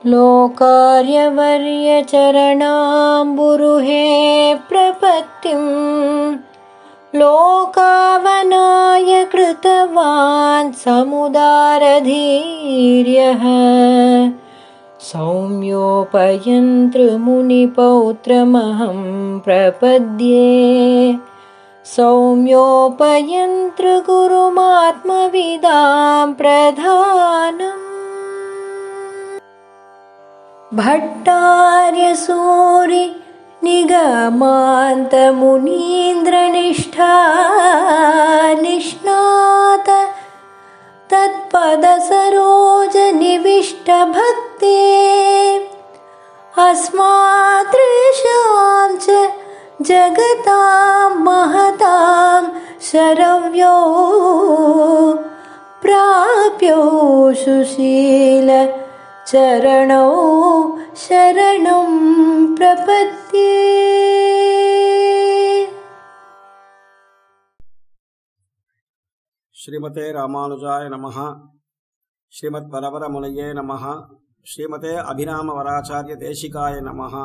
लोकार्यवर्यचरणाम्बुरुहे प्रपत्तिम् लोकावनाय कृतवान् समुदारधीर्यः सौम्योपयन्तृमुनिपौत्रमहं प्रपद्ये सौम्योपयन्तृगुरुमात्मविदां प्रधानम् भट्टार्यसूरि निगमान्तमुनीन्द्रनिष्ठा निष्णात तत्पदसरोजनिविष्टभक्ते अस्मादृशां च जगतां महतां शरव्यो प्राप्यो सुशील चरणौ शरणं प्रपद्ये ஸ்ரீமதே ராமானுஜாய நமஹ ஸ்ரீமத் பரபரமுனையே நமஹ ஸ்ரீமதே அபிராம வராச்சாரிய தேசிகாய நமஹ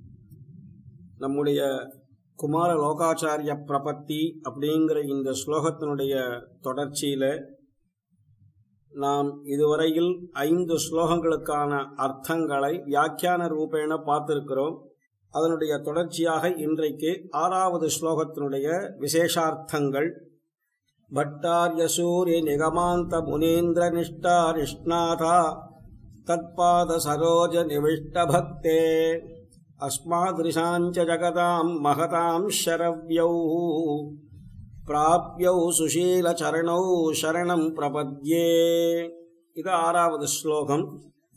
நம்முடைய குமார லோகாச்சாரிய பிரபத்தி அப்படிங்கிற இந்த ஸ்லோகத்தினுடைய தொடர்ச்சியில நாம் இதுவரையில் ஐந்து ஸ்லோகங்களுக்கான அர்த்தங்களை வியாக்கியான ரூபேண பார்த்திருக்கிறோம் அதனுடைய தொடர்ச்சியாக இன்றைக்கு ஆறாவது ஸ்லோகத்தினுடைய விசேஷார்த்தங்கள் भट्टार्यसूर्य निगमान्त मुनीन्द्र निष्ठा निष्णाथा तत्पाद सरोज निविष्ट भक्ते अस्मादृशाञ्च जगतां महतां शरव्यौ प्राप्यौ सुशीलचरणौ शरणं प्रपद्ये இது ஆறாவது ஸ்லோகம்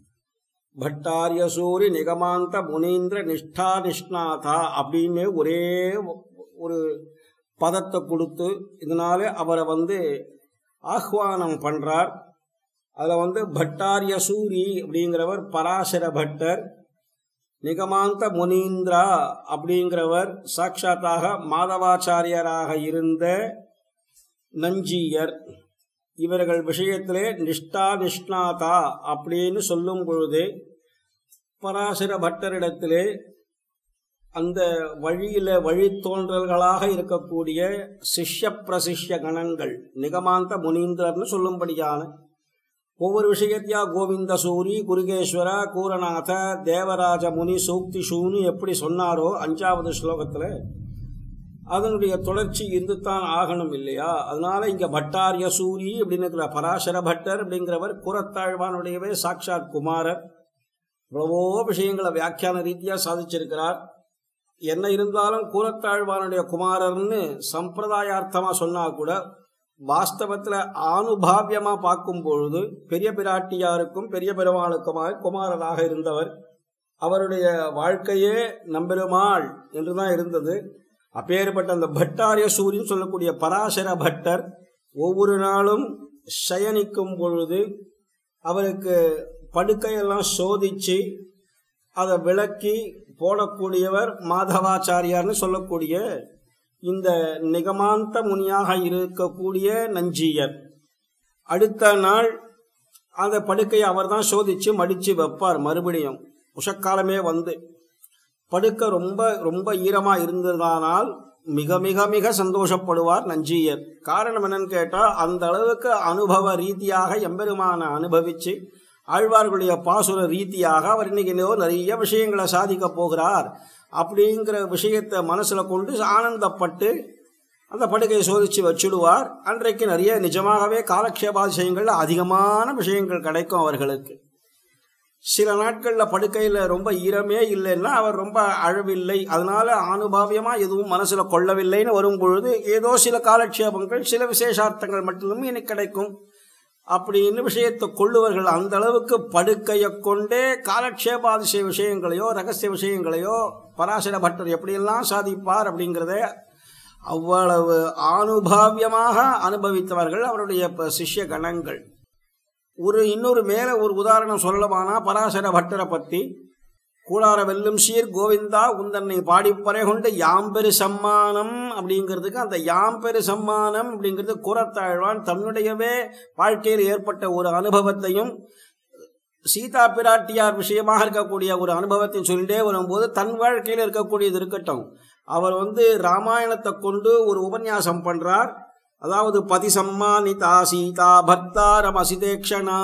பட்டாரியசூரி நிகமாந்த முனீந்திர நிஷ்டா நிஷ்ணாதா அப்படின்னு ஒரே ஒரு பதத்தை கொடுத்து இதனால அவரை வந்து ஆஹ்வானம் பண்றார் அதில் வந்து பட்டாரிய சூரி அப்படிங்கிறவர் பராசர பட்டர் நிகமாந்த முனீந்திரா அப்படிங்கிறவர் சாட்சாத்தாக மாதவாச்சாரியராக இருந்த நஞ்சியர் இவர்கள் விஷயத்திலே நிஷ்டா நிஷ்ணாதா அப்படின்னு சொல்லும் பொழுது பராசர பட்டரிடத்திலே அந்த வழியில வழித்தோன்றல்களாக இருக்கக்கூடிய சிஷ்ய பிரசிஷ்ய கணங்கள் நிகமாந்த முனீந்திரர்னு சொல்லும்படியான ஒவ்வொரு விஷயத்தையா கோவிந்த சூரி குருகேஸ்வர கூரநாத தேவராஜ முனி சூக்தி சூனு எப்படி சொன்னாரோ அஞ்சாவது ஸ்லோகத்துல அதனுடைய தொடர்ச்சி இருந்துத்தான் ஆகணும் இல்லையா அதனால இங்க பட்டாரிய சூரி அப்படின்னு இருக்கிற பராசர பட்டர் அப்படிங்கிறவர் குரத்தாழ்வானுடையவே சாட்சாத் குமாரர் இவ்வளவோ விஷயங்களை வியாக்கியான ரீதியா சாதிச்சிருக்கிறார் என்ன இருந்தாலும் கூரத்தாழ்வானுடைய குமாரர்னு சம்பிரதாயார்த்தமா சொன்னா கூட வாஸ்தவத்துல ஆனுபாவியமா பார்க்கும் பொழுது பெரிய பிராட்டியாருக்கும் பெரிய பெருமாளுக்குமாக குமாரராக இருந்தவர் அவருடைய வாழ்க்கையே நம்பெருமாள் என்றுதான் இருந்தது அப்பேற்பட்ட அந்த பட்டாரிய சூரியன் சொல்லக்கூடிய பராசர பட்டர் ஒவ்வொரு நாளும் சயனிக்கும் பொழுது அவருக்கு படுக்கையெல்லாம் சோதிச்சு அதை விளக்கி போடக்கூடியவர் மாதவாச்சாரியார்னு சொல்லக்கூடிய இந்த நிகமாந்த முனியாக இருக்கக்கூடிய நஞ்சியர் அடுத்த நாள் அந்த படுக்கையை அவர் தான் சோதிச்சு மடிச்சு வைப்பார் மறுபடியும் உஷக்காலமே வந்து படுக்கை ரொம்ப ரொம்ப ஈரமா இருந்ததானால் மிக மிக மிக சந்தோஷப்படுவார் நஞ்சியர் காரணம் என்னன்னு கேட்டா அந்த அளவுக்கு அனுபவ ரீதியாக எம்பெருமான அனுபவிச்சு ஆழ்வார்களுடைய பாசுர ரீதியாக அவர் இன்னைக்கு நிறைய விஷயங்களை சாதிக்க போகிறார் அப்படிங்கிற விஷயத்தை மனசுல கொண்டு ஆனந்தப்பட்டு அந்த படுக்கையை சோதிச்சு வச்சுடுவார் அன்றைக்கு நிறைய நிஜமாகவே காலக்ஷேபாதிசயங்கள்ல அதிகமான விஷயங்கள் கிடைக்கும் அவர்களுக்கு சில நாட்கள்ல படுக்கையில ரொம்ப ஈரமே இல்லைன்னா அவர் ரொம்ப அழவில்லை அதனால ஆனுபாவியமா எதுவும் மனசுல கொள்ளவில்லைன்னு வரும் பொழுது ஏதோ சில காலக்ஷேபங்கள் சில விசேஷார்த்தங்கள் மட்டும் எனக்கு கிடைக்கும் அப்படின்னு விஷயத்தை கொள்ளுவர்கள் அந்த அளவுக்கு படுக்கையை கொண்டே காலக்ஷேபாதிசய விஷயங்களையோ ரகசிய விஷயங்களையோ பராசர பட்டர் எப்படியெல்லாம் சாதிப்பார் அப்படிங்கிறத அவ்வளவு ஆனுபாவியமாக அனுபவித்தவர்கள் அவருடைய சிஷ்ய கணங்கள் ஒரு இன்னொரு மேல ஒரு உதாரணம் சொல்லலாமானா பராசர பட்டரை பத்தி கூடார வெல்லும் சீர் கோவிந்தா உந்தன்னை பாடிப்பறை கொண்டு யாம்பெரு சம்மானம் அப்படிங்கிறதுக்கு அந்த யாம்பெரு சம்மானம் அப்படிங்கிறது குரத்தாழ்வான் தன்னுடையவே வாழ்க்கையில் ஏற்பட்ட ஒரு அனுபவத்தையும் சீதா பிராட்டியார் விஷயமாக இருக்கக்கூடிய ஒரு அனுபவத்தை சொல்லிட்டே வரும்போது தன் வாழ்க்கையில் இருக்கக்கூடியது இருக்கட்டும் அவர் வந்து ராமாயணத்தை கொண்டு ஒரு உபன்யாசம் பண்றார் அதாவது பதி சம்மானிதா சீதா பர்த்தாரம் அசிதேக்ஷணா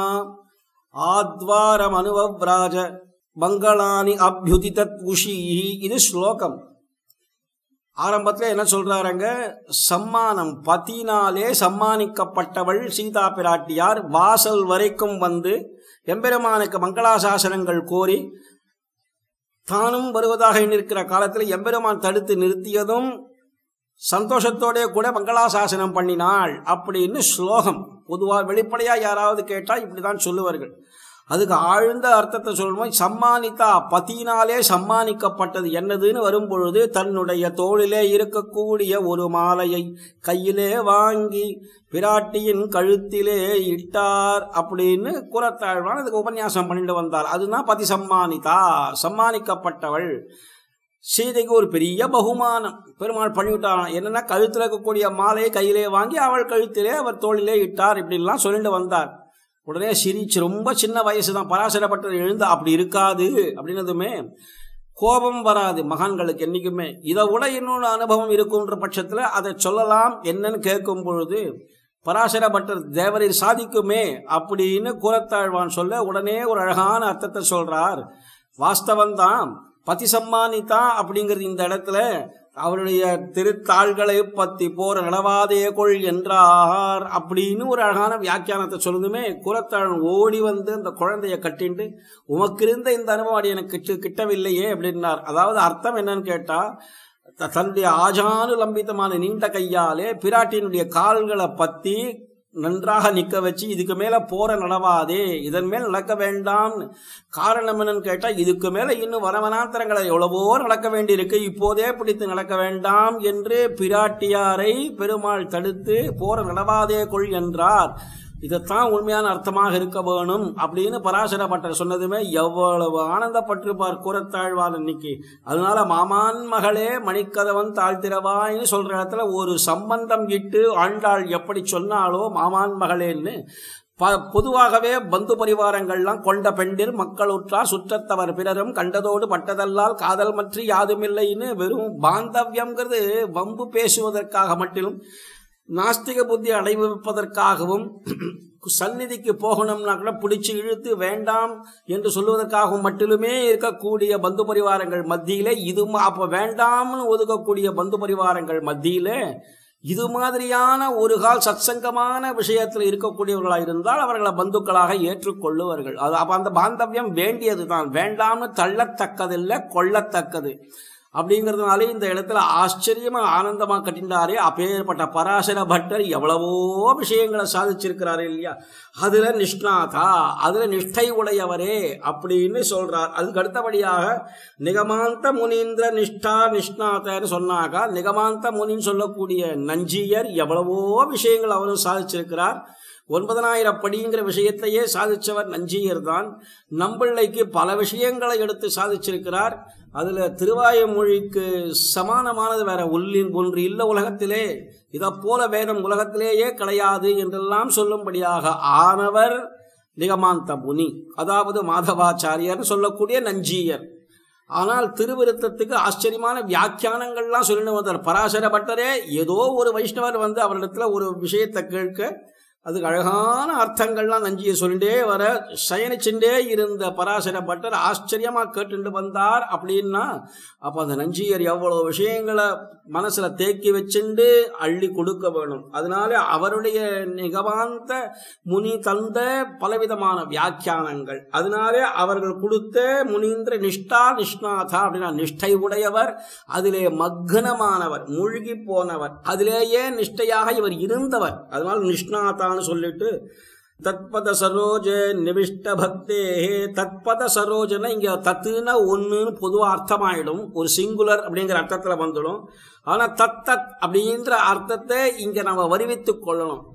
ஆத்வாரம் அனுபவ்ராஜ மங்களானி அபியுதிதத் உஷி இது ஸ்லோகம் ஆரம்பத்தில் என்ன சொல்றாருங்க சம்மானம் பதினாலே சம்மானிக்கப்பட்டவள் சீதா பிராட்டியார் வாசல் வரைக்கும் வந்து எம்பெருமானுக்கு மங்களாசாசனங்கள் கோரி தானும் வருவதாக நிற்கிற காலத்தில் எம்பெருமான் தடுத்து நிறுத்தியதும் சந்தோஷத்தோட கூட மங்களாசாசனம் பண்ணினாள் அப்படின்னு ஸ்லோகம் பொதுவாக வெளிப்படையா யாராவது கேட்டா இப்படிதான் சொல்லுவார்கள் அதுக்கு ஆழ்ந்த அர்த்தத்தை சொல்லணும் சம்மானித்தா பதினாலே சம்மானிக்கப்பட்டது என்னதுன்னு வரும்பொழுது தன்னுடைய தோளிலே இருக்கக்கூடிய ஒரு மாலையை கையிலே வாங்கி பிராட்டியின் கழுத்திலே இட்டார் அப்படின்னு கூறத்தாழ்வான் அதுக்கு உபன்யாசம் பண்ணிட்டு வந்தார் அதுதான் பதி சம்மானிதா சம்மானிக்கப்பட்டவள் சீதைக்கு ஒரு பெரிய பகுமானம் பெருமாள் பண்ணிவிட்டான் என்னன்னா கழுத்தில் இருக்கக்கூடிய மாலையை கையிலே வாங்கி அவள் கழுத்திலே அவர் தோளிலே இட்டார் இப்படிலாம் சொல்லிட்டு வந்தார் உடனே சிரிச்சு ரொம்ப சின்ன வயசு தான் பராசரப்பட்டது எழுந்து அப்படி இருக்காது அப்படின்னதுமே கோபம் வராது மகான்களுக்கு என்றைக்குமே இதை விட இன்னொன்று அனுபவம் இருக்குன்ற பட்சத்தில் அதை சொல்லலாம் என்னன்னு கேட்கும் பொழுது பராசர பட்டர் தேவரில் சாதிக்குமே அப்படின்னு கூறத்தாழ்வான் சொல்ல உடனே ஒரு அழகான அர்த்தத்தை சொல்றார் வாஸ்தவந்தான் பதி சம்மானிதா அப்படிங்கிறது இந்த இடத்துல அவருடைய திருத்தாள்களை பத்தி போற நடவாதே கொள் என்றார் அப்படின்னு ஒரு அழகான வியாக்கியானத்தை சொல்லுதுமே குரத்தாழன் ஓடி வந்து அந்த குழந்தைய கட்டிண்டு உமக்கு இருந்த இந்த அனுபவம் அடி எனக்கு கிட்ட கிட்டவில்லையே அப்படின்னார் அதாவது அர்த்தம் என்னன்னு கேட்டா த- தன்னுடைய ஆஜானு லம்பித்தமான நீண்ட கையாலே பிராட்டியினுடைய கால்களை பத்தி நன்றாக நிக்க வச்சு இதுக்கு மேல போற நடவாதே இதன் மேல் நடக்க வேண்டாம் காரணம் என்னன்னு கேட்டா இதுக்கு மேல இன்னும் வரவனாந்தரங்களை எவ்வளவோ நடக்க வேண்டியிருக்கு இப்போதே பிடித்து நடக்க வேண்டாம் என்று பிராட்டியாரை பெருமாள் தடுத்து போற நடவாதே கொள் என்றார் இதைத்தான் உண்மையான அர்த்தமாக இருக்க வேணும் அப்படின்னு பராசர பட்டர் சொன்னதுமே எவ்வளவு ஆனந்தப்பட்டிருப்பார் கூறத்தாழ்வான் இன்னைக்கு அதனால மாமான் மகளே மணிக்கதவன் தாழ்த்திரவாய்னு சொல்ற இடத்துல ஒரு சம்பந்தம் இட்டு ஆண்டாள் எப்படி சொன்னாலோ மாமான் மகளேன்னு ப பொதுவாகவே பந்து பரிவாரங்கள்லாம் கொண்ட பெண்டிர் மக்களுற்றார் சுற்றத்தவர் பிறரும் கண்டதோடு பட்டதல்லால் காதல் மற்றி யாதுமில்லைன்னு வெறும் பாந்தவியம்ங்கிறது வம்பு பேசுவதற்காக மட்டிலும் நாஸ்திக புத்தி அடைவிப்பதற்காகவும் சந்நிதிக்கு போகணும்னா கூட பிடிச்சு இழுத்து வேண்டாம் என்று சொல்லுவதற்காகவும் மட்டுமே இருக்கக்கூடிய பந்து பரிவாரங்கள் மத்தியிலே இது மா- அப்ப வேண்டாம்னு ஒதுக்கக்கூடிய பந்து பரிவாரங்கள் மத்தியிலே இது மாதிரியான ஒரு கால் சத்சங்கமான விஷயத்தில் இருக்கக்கூடியவர்களாக இருந்தால் அவர்களை பந்துக்களாக ஏற்றுக்கொள்ளுவார்கள் அது அப்ப அந்த பாந்தவியம் வேண்டியது தான் வேண்டாம்னு தள்ளத்தக்கதில்லை கொள்ளத்தக்கது அப்படிங்கிறதுனாலே இந்த இடத்துல ஆச்சரியமா ஆனந்தமா கட்டின்றாரே அப்பேற்பட்ட பராசர பட்டர் எவ்வளவோ விஷயங்களை சாதிச்சிருக்கிறாரு இல்லையா அதுல நிஷ்ணாதா அதுல நிஷ்டை உடையவரே அப்படின்னு சொல்றார் அதுக்கு அடுத்தபடியாக நிகமாந்த முனீந்திர நிஷ்டா நிஷ்ணாதன்னு சொன்னாக்கா நிகமாந்த முனின்னு சொல்லக்கூடிய நஞ்சியர் எவ்வளவோ விஷயங்கள் அவரும் சாதிச்சிருக்கிறார் ஒன்பதனாயிரம் படிங்கிற விஷயத்தையே சாதிச்சவர் நஞ்சியர் தான் நம்பிள்ளைக்கு பல விஷயங்களை எடுத்து சாதிச்சிருக்கிறார் அதுல திருவாயமொழிக்கு சமானமானது வேற உள்ளின் ஒன்று இல்ல உலகத்திலே இதை போல வேதம் உலகத்திலேயே கிடையாது என்றெல்லாம் சொல்லும்படியாக ஆனவர் நிகமாந்த முனி அதாவது மாதவாச்சாரியர் சொல்லக்கூடிய நஞ்சியர் ஆனால் திருவிருத்தத்துக்கு ஆச்சரியமான வியாக்கியானங்கள்லாம் சொல்லிட்டு வந்தார் பராசர பட்டரே ஏதோ ஒரு வைஷ்ணவர் வந்து அவரிடத்துல ஒரு விஷயத்தை கேட்க அதுக்கு அழகான அர்த்தங்கள்லாம் நஞ்சியை சொல்லிட்டே வர சயனிச்சுட்டே இருந்த பராசர பட்டர் ஆச்சரியமா கேட்டுட்டு வந்தார் அப்படின்னா அப்ப அந்த நஞ்சியர் எவ்வளவு விஷயங்களை மனசுல தேக்கி வச்சுண்டு அள்ளி கொடுக்க வேணும் அதனால அவருடைய நிகவாந்த முனி தந்த பலவிதமான வியாக்கியானங்கள் அதனாலே அவர்கள் கொடுத்த முனீந்திர நிஷ்டா நிஷ்ணாதா அப்படின்னா நிஷ்டை உடையவர் அதிலே மக்னமானவர் மூழ்கி போனவர் அதிலேயே நிஷ்டையாக இவர் இருந்தவர் அதனால நிஷ்ணாதான்னு சொல்லிட்டு தத்பத சரோஜ நிவிஷ்ட பக்தே தத்பத சரோஜன இங்க தத்துனா ஒண்ணுன்னு பொதுவா அர்த்தமாயிடும் ஒரு சிங்குலர் அப்படிங்கிற அர்த்தத்துல வந்துடும் ஆனா தத் தத் அப்படின்ற அர்த்தத்தை இங்க நம்ம வருவித்துக் கொள்ளணும்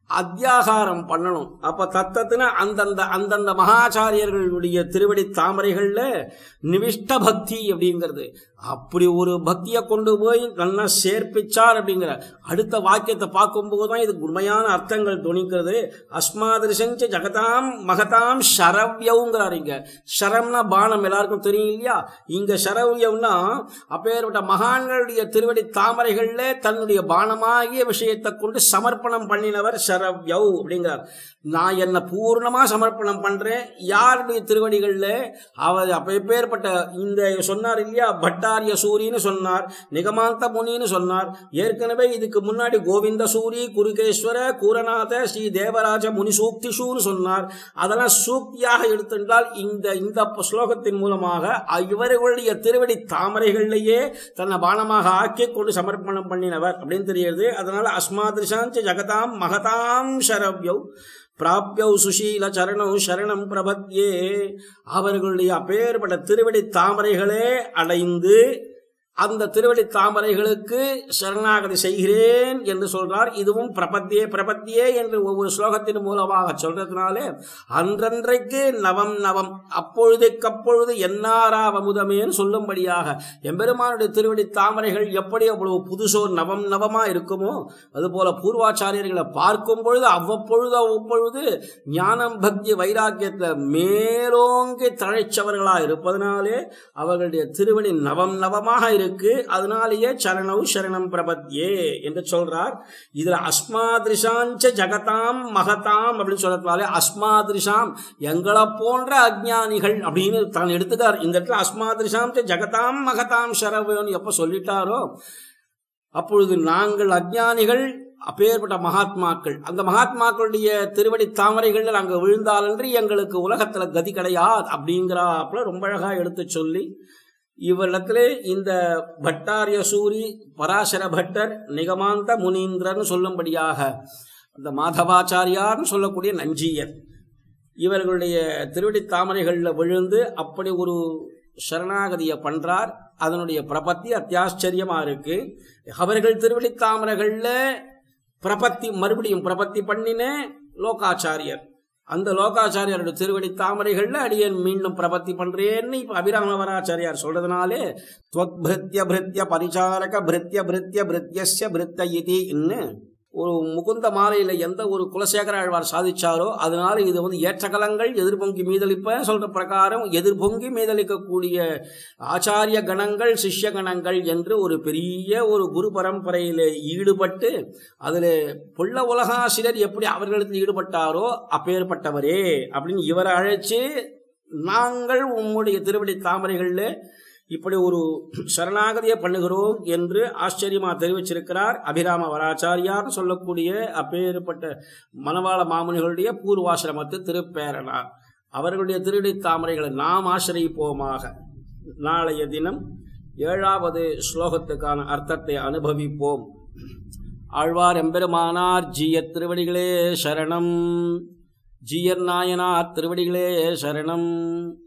அத்தியாகாரம் பண்ணணும் அப்ப தத்தத்துனா அந்தந்த அந்தந்த மகாச்சாரியர்களுடைய திருவடி தாமரைகள்ல நிவிஷ்ட பக்தி அப்படிங்கிறது அப்படி ஒரு பக்தியை கொண்டு போய் நல்லா சேர்ப்பிச்சார் அப்படிங்கிற அடுத்த வாக்கியத்தை பார்க்கும்போது தான் இதுக்கு உண்மையான அர்த்தங்கள் துணிக்கிறது அஸ்மாதிருஷஞ்ச ஜகதாம் மகதாம் ஷரவ்யவுங்கிறார் இங்க ஷரம்னா பானம் எல்லாருக்கும் தெரியும் இல்லையா இங்க ஷரவ்யம்னா அப்பேற்பட்ட மகான்களுடைய திருவடி தாமரைகள்ல தன்னுடைய பானமாகிய விஷயத்தை கொண்டு சமர்ப்பணம் பண்ணினவர் ஷரவ்யவ் அப்படிங்கிறார் நான் என்ன பூர்ணமா சமர்ப்பணம் பண்றேன் யாருடைய திருவடிகள்ல அவர் அப்பேற்பட்ட இந்த சொன்னார் இல்லையா பட்டாரிய சூரின்னு சொன்னார் நிகமாந்த முனின்னு சொன்னார் ஏற்கனவே இதுக்கு முன்னாடி கோவிந்த சூரி குருகேஸ்வர கூரநாத ஸ்ரீ தேவராஜ முனி சூக்திஷூன்னு சொன்னார் அதெல்லாம் சூக்தியாக எடுத்திருந்தால் இந்த இந்த ஸ்லோகத்தின் மூலமாக இவர்களுடைய திருவடி தாமரைகளிலேயே தன்னை பானமாக ஆக்கி கொண்டு சமர்ப்பணம் பண்ணினவர் அப்படின்னு தெரியுது அதனால அஸ்மாதிருஷாஞ்ச ஜகதாம் மகதாம் ஷரவ்யவ் பிராப்யௌ சுஷீல சரணௌ சரணம் பிரபத்யே அவர்களுடைய அப்பேற்பட்ட திருவடி தாமரைகளே அடைந்து அந்த திருவடி தாமரைகளுக்கு சரணாகதி செய்கிறேன் என்று சொல்றார் இதுவும் பிரபத்தியே பிரபத்தியே என்று ஒவ்வொரு ஸ்லோகத்தின் மூலமாக சொல்றதுனாலே அன்றன்றைக்கு நவம் நவம் அப்பொழுதைக்கப்பொழுது என்னாராவமுதமேன்னு சொல்லும்படியாக எம்பெருமானுடைய திருவடி தாமரைகள் எப்படி அவ்வளவு புதுசோர் நவம் நவமா இருக்குமோ அதுபோல பூர்வாச்சாரியர்களை பார்க்கும் பொழுது அவ்வப்பொழுது அவ்வப்பொழுது ஞானம் பக்தி வைராக்கியத்தை மேலோங்கி தழைச்சவர்களா இருப்பதனாலே அவர்களுடைய திருவடி நவம் நவமாக இருக்கு அதனாலேயே சரணௌ சரணம் பிரபத்யே என்று சொல்றார் இதுல அஸ்மாதிருஷாஞ்ச ஜகதாம் மகதாம் அப்படின்னு சொல்றதுனாலே அஸ்மாதிருஷாம் எங்களை போன்ற அஜ்ஞானிகள் அப்படின்னு தான் எடுத்துக்கார் இந்த இடத்துல அஸ்மாதிருஷாம் ஜகதாம் மகதாம் சரவன் எப்ப சொல்லிட்டாரோ அப்பொழுது நாங்கள் அஜ்ஞானிகள் அப்பேற்பட்ட மகாத்மாக்கள் அந்த மகாத்மாக்களுடைய திருவடி தாமரைகள் நாங்கள் விழுந்தாலன்றி எங்களுக்கு உலகத்துல கதி கிடையாது அப்படிங்கிறாப்புல ரொம்ப அழகா எடுத்து சொல்லி இவரிடத்திலே இந்த பட்டாரிய சூரி பராசர பட்டர் நிகமாந்த முனீந்திரன் சொல்லும்படியாக அந்த மாதவாச்சாரியார்னு சொல்லக்கூடிய நஞ்சியர் இவர்களுடைய திருவடி தாமரைகளில் விழுந்து அப்படி ஒரு சரணாகதியை பண்றார் அதனுடைய பிரபத்தி அத்தியாச்சரியமா இருக்கு அவர்கள் திருவடி தாமரைகள்ல பிரபத்தி மறுபடியும் பிரபத்தி பண்ணின லோகாச்சாரியர் அந்த லோகாச்சாரியாரோட திருவடி தாமரைகள்ல அடியன் மீண்டும் பிரபத்தி பண்றேன்னு இப்ப அபிராமவராச்சாரியார் சொல்றதுனாலே துவத்பிருத்திய பிருத்திய பரிசாரக பிருத்திய பிருத்திய பிருத்தியஸ்ய பிருத்த இதி ஒரு முகுந்த மாலையில எந்த ஒரு குலசேகர ஆழ்வார் சாதிச்சாரோ அதனால இது வந்து ஏற்றகலங்கள் எதிர்பொங்கி மீதளிப்ப சொல்ற பிரகாரம் எதிர்பொங்கி மீதளிக்கக்கூடிய ஆச்சாரிய கணங்கள் சிஷ்ய கணங்கள் என்று ஒரு பெரிய ஒரு குரு பரம்பரையில ஈடுபட்டு அதில் புள்ள உலகாசிரியர் எப்படி அவர்களுக்கு ஈடுபட்டாரோ அப்பேற்பட்டவரே அப்படின்னு இவரை அழைச்சு நாங்கள் உம்முடைய திருவடி தாமரைகளில் இப்படி ஒரு சரணாகதியை பண்ணுகிறோம் என்று ஆச்சரியமா தெரிவிச்சிருக்கிறார் அபிராம வராச்சாரியார் சொல்லக்கூடிய அப்பேற்பட்ட மணவாள மாமுனிகளுடைய பூர்வாசிரமத்து திருப்பேரனார் அவர்களுடைய திருடி தாமரைகளை நாம் ஆசிரியிப்போமாக நாளைய தினம் ஏழாவது ஸ்லோகத்துக்கான அர்த்தத்தை அனுபவிப்போம் ஆழ்வார் எம்பெருமானார் ஜீய திருவடிகளே சரணம் ஜீயர் நாயனார் திருவடிகளே சரணம்